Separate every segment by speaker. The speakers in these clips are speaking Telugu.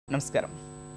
Speaker 1: నమస్కారం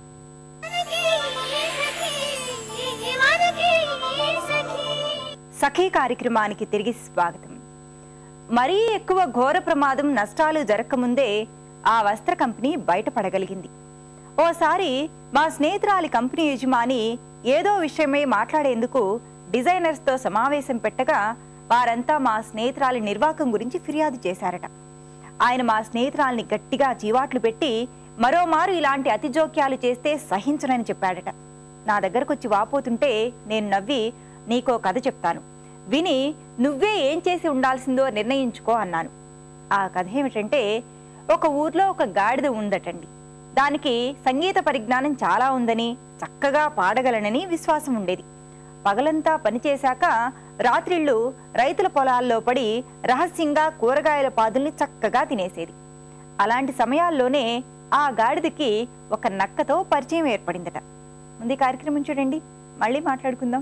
Speaker 2: సఖీ కార్యక్రమానికి తిరిగి స్వాగతం మరీ ఎక్కువ ఘోర ప్రమాదం నష్టాలు జరగకముందే ఆ వస్త్ర కంపెనీ బయటపడగలిగింది ఓసారి మా స్నేహితురాలి కంపెనీ యజమాని ఏదో విషయమై మాట్లాడేందుకు డిజైనర్స్తో సమావేశం పెట్టగా వారంతా మా స్నేహితురాలి నిర్వాకం గురించి ఫిర్యాదు చేశారట ఆయన మా స్నేహితురాల్ని గట్టిగా జీవాట్లు పెట్టి మరోమారు ఇలాంటి అతి జోక్యాలు చేస్తే సహించనని చెప్పాడట నా దగ్గరకు వచ్చి వాపోతుంటే నేను నవ్వి నీకో కథ చెప్తాను విని నువ్వే ఏం చేసి ఉండాల్సిందో నిర్ణయించుకో అన్నాను ఆ కథ ఏమిటంటే ఒక ఊర్లో ఒక గాడిద ఉందటండి దానికి సంగీత పరిజ్ఞానం చాలా ఉందని చక్కగా పాడగలనని విశ్వాసం ఉండేది పగలంతా పనిచేశాక రాత్రిళ్ళు రైతుల పొలాల్లో పడి రహస్యంగా కూరగాయల పాదుల్ని చక్కగా తినేసేది అలాంటి సమయాల్లోనే ఆ గాడిదకి ఒక నక్కతో పరిచయం ఏర్పడిందట ముందు ఈ కార్యక్రమం చూడండి మళ్ళీ మాట్లాడుకుందాం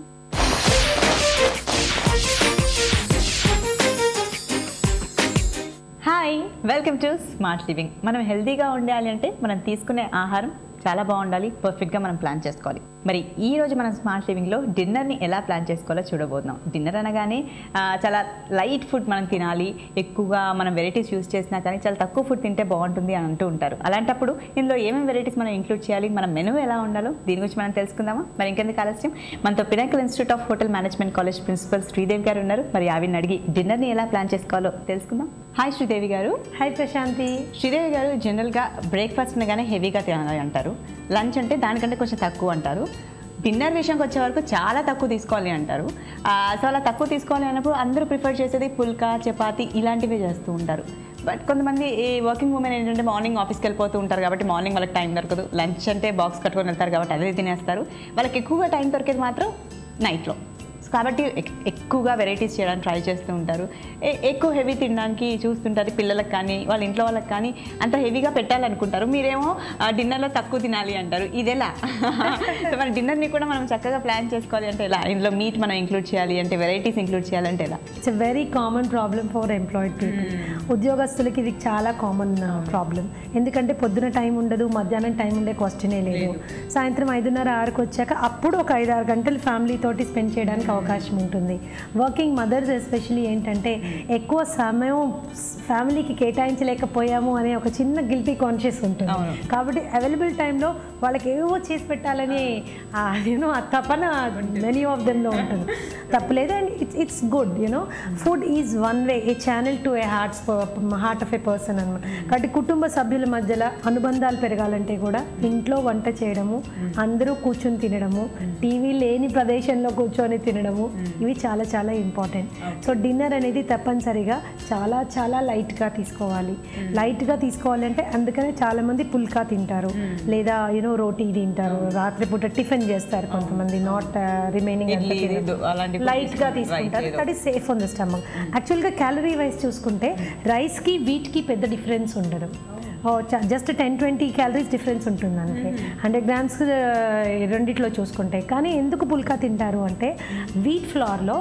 Speaker 3: hi welcome to smart living మనం హెల్తీగా ఉండాలి అంటే మనం తీసుకునే ఆహారం చాలా బాగుండాలి పర్ఫెక్ట్గా మనం ప్లాన్ చేసుకోవాలి మరి ఈ రోజు మనం స్మార్ట్ లివింగ్లో డిన్నర్ని ఎలా ప్లాన్ చేసుకోవాలో చూడబోతున్నాం డిన్నర్ అనగానే ఆ, చాలా లైట్ ఫుడ్ మనం తినాలి ఎక్కువగా మనం వెరైటీస్ యూస్ చేసినా కానీ చాలా తక్కువ ఫుడ్ తింటే బాగుంటుంది అని అంటూ ఉంటారు అలాంటప్పుడు ఇందులో ఏమేమి వెరైటీస్ మనం ఇంక్లూడ్ చేయాలి మన మెనూ ఎలా ఉండాలో దీని గురించి మనం తెలుసుకుందామా మరి ఇంకెందుకు ఆలస్యం మనతో Pinnacle Institute of Hotel Management college principal Sridevi garu ఉన్నారు మరి ఆవిడని అడిగి డిన్నర్ని ఎలా ప్లాన్ చేసుకోవాలో తెలుసుకుందాం హాయ్ శ్రీదేవి గారు
Speaker 4: హాయ్ ప్రశాంతి
Speaker 3: శ్రీదేవి గారు జనరల్గా బ్రేక్ఫాస్ట్ అనగానే హెవీగా తినాలి అంటారు లంచ్ అంటే దానికంటే కొంచెం తక్కువ అంటారు డిన్నర్ విషయంకి వచ్చే వరకు చాలా తక్కువ తీసుకోవాలి అంటారు ఆ, సో అలా తక్కువ తీసుకోవాలి అన్నప్పుడు అందరూ ప్రిఫర్ చేసేది పుల్కా చపాతి ఇలాంటివే చేస్తూ ఉంటారు బట్ కొంతమంది ఈ వర్కింగ్ ఉమెన్ ఏంటంటే మార్నింగ్ ఆఫీస్కి వెళ్ళిపోతూ ఉంటారు కాబట్టి మార్నింగ్ వాళ్ళకి టైం దొరకదు లంచ్ అంటే బాక్స్ కట్టుకొని వెళ్తారు కాబట్టి అదే తినేస్తారు వాళ్ళకి ఎక్కువగా టైం దొరికేది మాత్రం నైట్లో సో కాబట్టి ఎక్- ఎక్కువగా వెరైటీస్ చేయడానికి ట్రై చేస్తూ ఉంటారు ఎ- ఎక్కువ హెవీ తినడానికి చూస్తుంటారు పిల్లలకు కానీ వాళ్ళ ఇంట్లో వాళ్ళకి కానీ అంత హెవీగా పెట్టాలనుకుంటారు మీరేమో ఆ, డిన్నర్లో తక్కువ తినాలి అంటారు ఇదెలా సో మన డిన్నర్ని కూడా మనం చక్కగా ప్లాన్ చేసుకోవాలి అంటే ఎలా ఇందులో మీట్ మనం ఇంక్లూడ్ చేయాలి అంటే వెరైటీస్ ఇంక్లూడ్ చేయాలంటే ఎలా
Speaker 4: it's a very common problem for employed people ఉద్యోగస్తులకి ఇది చాలా కామన్ ప్రాబ్లం ఎందుకంటే పొద్దున టైం ఉండదు మధ్యాహ్నం టైం ఉండే క్వశ్చనే లేదు సాయంత్రం ఐదున్నర ఆరుకు వచ్చాక అప్పుడు ఒక ఐదు ఆరు గంటలు ఫ్యామిలీ తోటి స్పెండ్ చేయడానికి అవకాశం ఉంటుంది వర్కింగ్ మదర్స్ ఎస్పెషలీ ఏంటంటే ఎక్కువ సమయం ఫ్యామిలీకి కేటాయించలేకపోయాము అనే ఒక చిన్న గిల్టీ కాన్షియస్ ఉంటుంది కాబట్టి అవైలబుల్ టైంలో వాళ్ళకి ఏవో చేసి పెట్టాలని యూనో ఆ తపన మెనీ ఆఫ్ దెమ్లో ఉంటుంది తప్పలేదు and it's it's good you know food is one way a channel to a hearts heart of a person అనమాట కాబట్టి కుటుంబ సభ్యుల మధ్యలో అనుబంధాలు పెరగాలంటే కూడా ఇంట్లో వంట చేయడము అందరూ కూర్చొని తినడము టీవీ లేని ప్రదేశంలో కూర్చొని తినడము ఇవి చాలా చాలా ఇంపార్టెంట్ సో డిన్నర్ అనేది తప్పనిసరిగా చాలా చాలా లైట్గా తీసుకోవాలి లైట్గా తీసుకోవాలి అంటే అందుకనే చాలా మంది పుల్కా తింటారు లేదా యూనో రోటీ తింటారు రాత్రిపూట టిఫిన్ చేస్తారు కొంతమంది నాట్ రిమైనింగ్
Speaker 3: ఇడ్లీ, ఇది, అలాంటి food
Speaker 4: లైట్ గా
Speaker 3: తీసుకుంటారు.
Speaker 4: తీసుకుంటారు
Speaker 3: Right, ఏదో.
Speaker 4: That is safe on the stomach యాక్చువల్గా క్యాలరీ వైజ్ చూసుకుంటే రైస్ కి వీట్ కి పెద్ద డిఫరెన్స్ ఉండదు just ten twenty calories difference ఉంటుంది అంతే హండ్రెడ్ గ్రామ్స్ రెండిట్లో చూసుకుంటే కానీ ఎందుకు పుల్కా తింటారు అంటే వీట్ ఫ్లోర్లో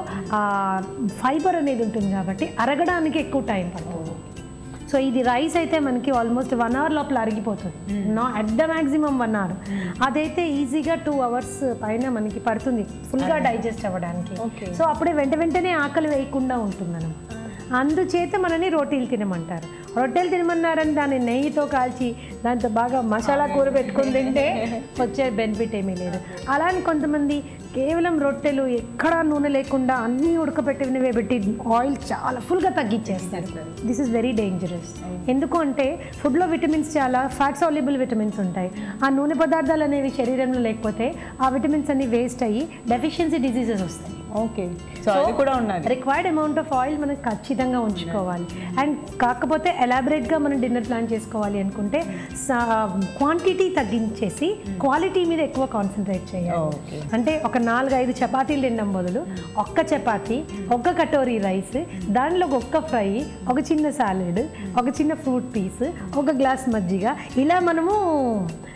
Speaker 4: ఫైబర్ అనేది ఉంటుంది కాబట్టి అరగడానికి ఎక్కువ టైం పడుతుంది సో ఇది రైస్ అయితే మనకి ఆల్మోస్ట్ వన్ అవర్ లోపల అరిగిపోతుంది నా at the maximum one hour అదైతే ఈజీగా టూ అవర్స్ పైన మనకి పడుతుంది ఫుల్గా డైజెస్ట్ అవ్వడానికి సో అప్పుడే వెంట వెంటనే ఆకలి వేయకుండా ఉంటుంది అనమాట అందుచేత మనని రోటీలు తినమంటారు రొట్టెలు తినమన్నారని దాన్ని నెయ్యితో కాల్చి దాంతో బాగా మసాలా కూర పెట్టుకొని తింటే వచ్చే బెనిఫిట్ ఏమీ లేదు అలా అని కొంతమంది కేవలం రొట్టెలు ఎక్కడా నూనె లేకుండా అన్నీ ఉడకబెట్టినవే పెట్టి ఆయిల్ చాలా ఫుల్గా తగ్గించేస్తారు దిస్ ఇస్ వెరీ డేంజరస్ ఎందుకు అంటే ఫుడ్లో విటమిన్స్ చాలా ఫ్యాట్ సాల్యుబుల్ విటమిన్స్ ఉంటాయి ఆ నూనె పదార్థాలు అనేవి శరీరంలో లేకపోతే ఆ విటమిన్స్ అన్ని వేస్ట్ అయ్యి డెఫిషియన్సీ డిసీజెస్ వస్తాయి
Speaker 3: ఓకే సో అది కూడా ఉన్నది
Speaker 4: రిక్వైర్డ్ అమౌంట్ ఆఫ్ ఆయిల్ మనం ఖచ్చితంగా ఉంచుకోవాలి అండ్ కాకపోతే ఎలాబరేట్గా మనం డిన్నర్ ప్లాన్ చేసుకోవాలి అనుకుంటే క్వాంటిటీ తగ్గించేసి క్వాలిటీ మీద ఎక్కువ కాన్సన్ట్రేట్ చేయాలి
Speaker 3: ఓకే
Speaker 4: అంటే ఒక నాలుగు ఐదు చపాతీలు తినడం బదులు ఒక్క చపాతీ ఒక్క కటోరీ రైస్ దానిలో ఒక్క ఫ్రై ఒక చిన్న సాలెడ్ ఒక చిన్న ఫ్రూట్ పీస్ ఒక గ్లాస్ మజ్జిగ ఇలా మనము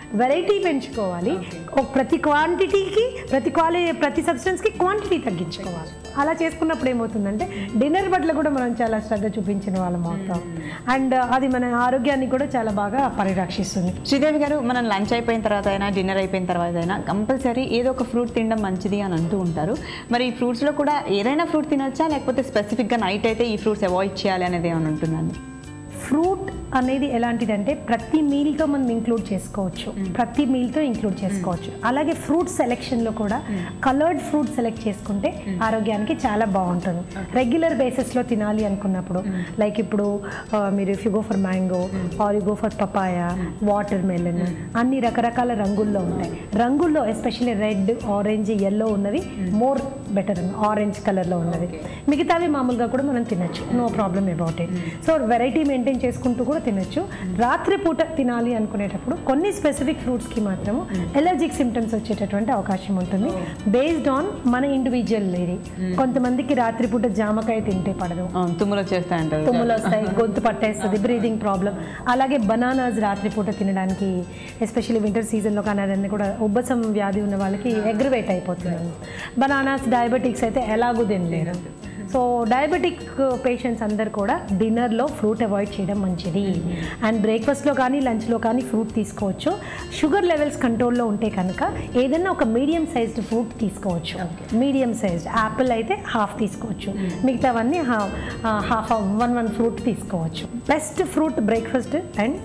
Speaker 4: వెరైటీ పెంచుకోవాలి ఒక ప్రతి క్వాంటిటీకి ప్రతి క్వాలి ప్రతి సబ్స్టెన్స్కి క్వాంటిటీ తగ్గించుకోవాలి అలా చేసుకున్నప్పుడు ఏమవుతుందంటే డిన్నర్ పట్ల కూడా మనం చాలా శ్రద్ధ చూపించిన వాళ్ళం అవుతాం అండ్ అది మన ఆరోగ్యాన్ని కూడా చాలా బాగా పరిరక్షిస్తుంది
Speaker 3: శ్రీదేవి గారు మనం లంచ్ అయిపోయిన తర్వాత అయినా డిన్నర్ అయిపోయిన తర్వాత అయినా కంపల్సరీ ఏదో ఒక ఫ్రూట్ తినడం మంచిది అని అంటూ ఉంటారు మరి ఈ ఫ్రూట్స్లో కూడా ఏదైనా ఫ్రూట్ తినొచ్చా లేకపోతే స్పెసిఫిక్గా నైట్ అయితే ఈ ఫ్రూట్స్ అవాయిడ్ చేయాలి అనేది ఏమైనా ఉంటుందండి
Speaker 4: ఫ్రూట్ అనేది ఎలాంటిదంటే ప్రతి మీల్తో మనం ఇంక్లూడ్ చేసుకోవచ్చు ప్రతి మీల్తో ఇంక్లూడ్ చేసుకోవచ్చు అలాగే ఫ్రూట్ సెలెక్షన్లో కూడా కలర్డ్ ఫ్రూట్ సెలెక్ట్ చేసుకుంటే ఆరోగ్యానికి చాలా బాగుంటుంది రెగ్యులర్ బేసిస్లో తినాలి అనుకున్నప్పుడు లైక్ ఇప్పుడు ఆ, మీరు if you go for mango or you go for papaya watermelon అన్ని రకరకాల రంగుల్లో ఉంటాయి రంగుల్లో ఎస్పెషల్లీ రెడ్ ఆరెంజ్ ఎల్లో ఉన్నవి మోర్ బెటర్ ఆరెంజ్ కలర్లో ఉన్నది మిగతావి మామూలుగా కూడా మనం తినచ్చు no problem about it so variety maintain చేసుకుంటూ కూడా తినచ్చు రాత్రిపూట తినాలి అనుకునేటప్పుడు కొన్ని స్పెసిఫిక్ ఫ్రూట్స్కి మాత్రము ఎలర్జిక్ సిమ్టమ్స్ వచ్చేటటువంటి అవకాశం ఉంటుంది బేస్డ్ ఆన్ మన ఇండివిజువల్ ఇది కొంతమందికి రాత్రిపూట జామకాయ తింటే పడదు
Speaker 3: అవును, తుమ్ములు వచ్చేస్తాయి అంటారు
Speaker 4: తుమ్ములు వస్తాయి గొంతు పట్టేస్తుంది బ్రీదింగ్ ప్రాబ్లం అలాగే బనానాస్ రాత్రిపూట తినడానికి ఎస్పెషల్లీ వింటర్ సీజన్లో కానీ అదన్నీ కూడా ఉబ్బసం వ్యాధి ఉన్న వాళ్ళకి అగ్రివేట్ అయిపోతుంది బనానాస్ డయాబెటిక్స్ అయితే ఎలాగూ తినలేరు సో డయాబెటిక్ పేషెంట్స్ అందరు కూడా డిన్నర్లో ఫ్రూట్ అవాయిడ్ చేయడం మంచిది అండ్ బ్రేక్ఫాస్ట్లో కానీ లంచ్లో కానీ ఫ్రూట్ తీసుకోవచ్చు షుగర్ లెవెల్స్ కంట్రోల్లో ఉంటే కనుక ఏదైనా ఒక మీడియం సైజ్డ్ ఫ్రూట్ తీసుకోవచ్చు మీడియం సైజ్డ్ యాపిల్ అయితే హాఫ్ తీసుకోవచ్చు మిగతావన్నీ హాఫ్ వన్ వన్ ఫ్రూట్ తీసుకోవచ్చు best fruit breakfast and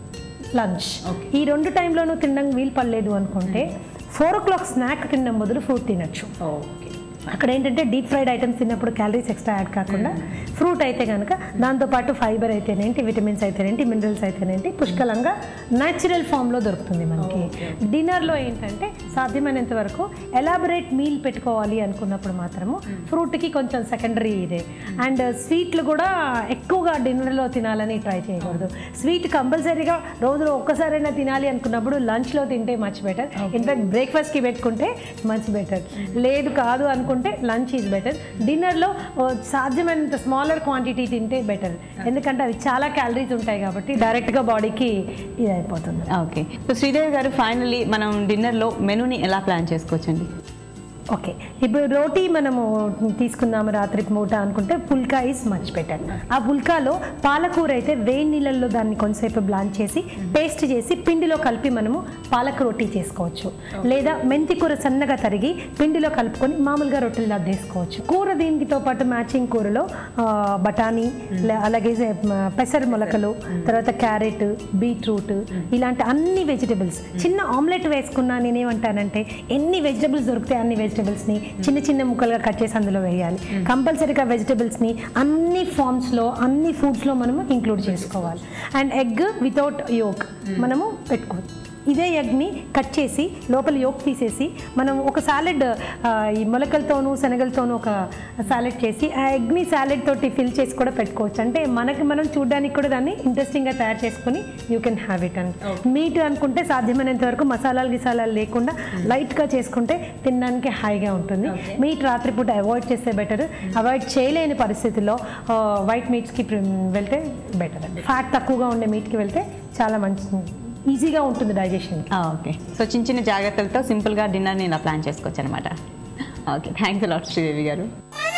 Speaker 4: lunch ఈ రెండు టైంలోనూ తినడం వీలు పడలేదు అనుకుంటే ఫోర్ ఓ క్లాక్ స్నాక్ తినడం బదులు ఫ్రూట్ తినచ్చు అక్కడ ఏంటంటే డీప్ ఫ్రైడ్ ఐటమ్స్ తిన్నప్పుడు క్యాలరీస్ ఎక్స్ట్రా యాడ్ కాకుండా ఫ్రూట్ అయితే కనుక దాంతోపాటు ఫైబర్ అయితేనేంటి విటమిన్స్ అయితేనేంటి మినరల్స్ అయితేనేంటి పుష్కలంగా న్యాచురల్ ఫామ్లో దొరుకుతుంది మనకి డిన్నర్లో ఏంటంటే సాధ్యమైనంత వరకు ఎలాబరేట్ మీల్ పెట్టుకోవాలి అనుకున్నప్పుడు మాత్రము ఫ్రూట్కి కొంచెం సెకండరీ ఇదే అండ్ స్వీట్లు కూడా ఎక్కువగా డిన్నర్లో తినాలని ట్రై చేయకూడదు స్వీట్ కంపల్సరీగా రోజులో ఒక్కసారైనా తినాలి అనుకున్నప్పుడు లంచ్లో తింటే మచ్ బెటర్ ఇన్ఫాక్ట్ బ్రేక్ఫాస్ట్కి పెట్టుకుంటే మచ్ బెటర్ లేదు కాదు అనుకుంటే లంచ్ ఈజ్ బెటర్ డిన్నర్లో సాధ్యమైనంత స్మాలర్ క్వాంటిటీ తింటే బెటర్ ఎందుకంటే అవి చాలా క్యాలరీస్ ఉంటాయి కాబట్టి డైరెక్ట్గా బాడీకి ఇది అయిపోతుంది
Speaker 3: ఓకే సో శ్రీదేవి గారు ఫైనల్లీ మనం డిన్నర్లో మెనూని ఎలా ప్లాన్ చేసుకోవచ్చండి
Speaker 4: ఓకే ఇప్పుడు రోటీ మనము తీసుకుందాము రాత్రి మూట అనుకుంటే పుల్కా ఈజ్ మచ్ బెటర్ ఆ పుల్కాలో పాలకూర అయితే వేడి నీళ్ళల్లో దాన్ని కొంతసేపు బ్లాంచ్ చేసి పేస్ట్ చేసి పిండిలో కలిపి మనము పాలక రోటీ చేసుకోవచ్చు లేదా మెంతి కూర సన్నగా తరిగి పిండిలో కలుపుకొని మామూలుగా రొట్టెలు అద్దేసుకోవచ్చు కూర దీనితో పాటు మ్యాచింగ్ కూరలో ఆ, బఠానీ లే- అలాగే మ, పెసర మొలకలు తర్వాత క్యారెట్ బీట్రూట్ ఇలాంటి అన్ని వెజిటబుల్స్ చిన్న ఆమ్లెట్ వేసుకున్నా నేనేమంటానంటే ఎన్ని వెజిటబుల్స్ దొరికితే అన్ని వెజిటబుల్స్ని చిన్న చిన్న ముక్కలుగా కట్ చేసి అందులో వేయాలి కంపల్సరీగా వెజిటబుల్స్ని అన్ని ఫార్మ్స్లో అన్ని ఫుడ్స్లో మనము ఇంక్లూడ్ చేసుకోవాలి అండ్ ఎగ్ వితౌట్ యోక్ మనము పెట్టుకోవచ్చు ఇదే ఎగ్ని కట్ చేసి లోపల యోక్ తీసేసి మనం ఒక సాలెడ్ ఈ మొలకలతోనూ శనగలతోనూ ఒక సాలెడ్ చేసి ఆ ఎగ్ని సాలెడ్ తోటి ఫిల్ చేసి కూడా పెట్టుకోవచ్చు అంటే మనకి మనం చూడడానికి కూడా దాన్ని ఇంట్రెస్టింగ్గా తయారు చేసుకొని యూ కెన్ హ్యావ్ ఇట్ అని మీట్ అనుకుంటే సాధ్యమైనంత వరకు మసాలాలు గిసాలాలు లేకుండా లైట్గా చేసుకుంటే తినడానికి హాయిగా ఉంటుంది మీట్ రాత్రిపూట అవాయిడ్ చేస్తే బెటర్ అవాయిడ్ చేయలేని పరిస్థితుల్లో వైట్ మీట్స్కి వెళ్తే బెటర్ ఫ్యాట్ తక్కువగా ఉండే మీట్కి వెళ్తే చాలా మంచి ఈజీగా ఉంటుంది డైజెషన్
Speaker 3: ఓకే సో చిన్న చిన్న జాగ్రత్తలతో సింపుల్గా డిన్నర్ని ఇలా ప్లాన్ చేసుకోవచ్చు అనమాట ఓకే థ్యాంక్స్ లాట్ శ్రీదేవి గారు